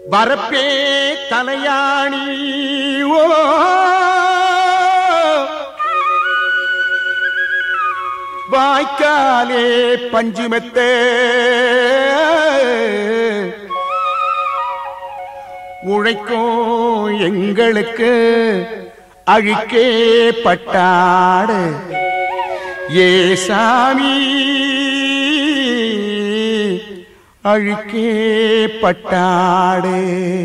வரப்பே தலையாணி ஓ வாய்க்காலே பஞ்சுமெத்தே உழைக்கும் எங்களுக்கு அழிக்கே பட்டாடு ஏ சாமி அழுக்கே பட்டாடு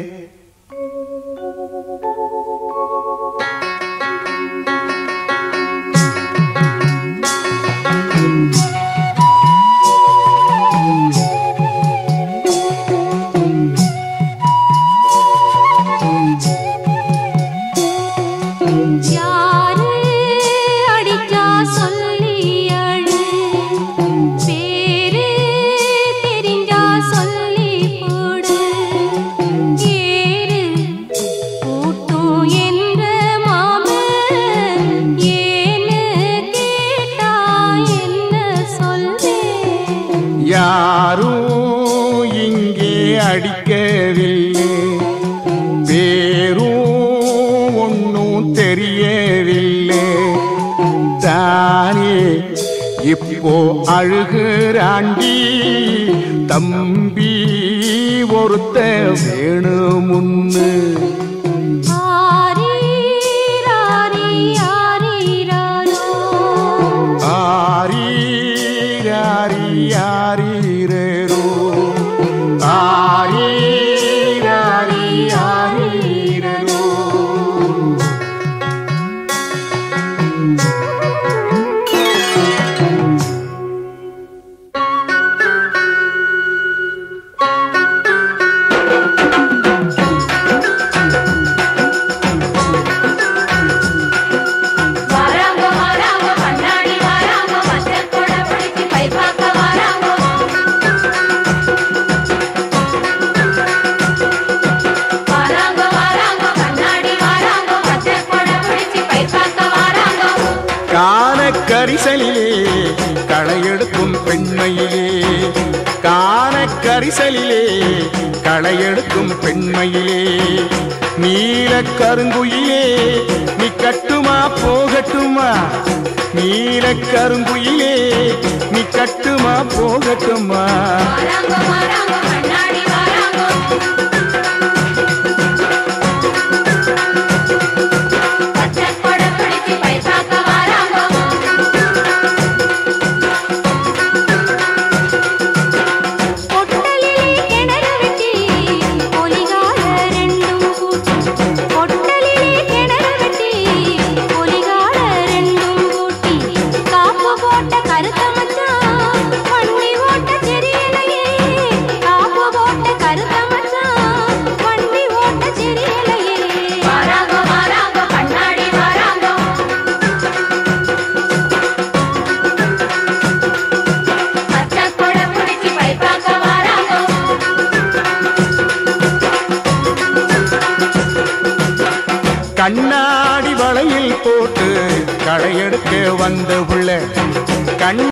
யாரு அடிச்சா சொல்லி அழு பேரு தெரிஞ்சா சொல்லி போடு ஏறு கூட்டும் என்ற மாம ஏன்னு கேட்டா என்ன சொல்வேன் யாரும் இங்கே அடிக்கவில்லை பேரும் ஒன்னும் தெரியவில்லை தானே இப்போ அழுகிறாண்டி தம்பி ஒருத்த வேணுமுன்னு ஆரீராரி ஆரீராரோ ஆரீராரி ஆரீரோ ஆரீராரி ஆரீரோ வாராங்க வாராங்க கண்ணாடி வாராங்க மஞ்சள் கொடை பிடிச்சு கை பார்க்க வாராங்க வாராங்க வாராங்க கண்ணாடி வாராங்க மஞ்சள் கொடை பிடிச்சு கை பார்க்க வாராங்க காண கரிசலிலே களையெடுக்கும் பெண்மையிலே காண கரிசலிலே களையெடுக்கும் பெண்மையிலே நீல கருங்குயிலே நீ கட்டுமா போகட்டுமா நீல கருங்குயிலே நீ கட்டுமா போகட்டுமா வாராங்க வாராங்க கண்ணாடி வாராங்க மஞ்சள் கொடை பிடிச்சு கை பார்க்க வாராங்க பொட்டலிலே கிணறு வெட்டி பொலிகால ரெண்டும் கூட்டி பொட்டலிலே கிணறு வெட்டி பொலிகால ரெண்டும் கூட்டி காப்பு போட்ட கருத்த மச்சான் வண்டி ஓட்ட தெரியலையே காப்பு போட்ட கருத்த மச்சான் வண்டி ஓட்ட தெரியலையே வாராங்க வாராங்க கண்ணாடி வாராங்க மஞ்சள் கொடை பிடிச்சு கை பார்க்க வாராங்க கண்ணாடி வளையில் போட்டு களையெடுக்க வந்த புள்ள கண்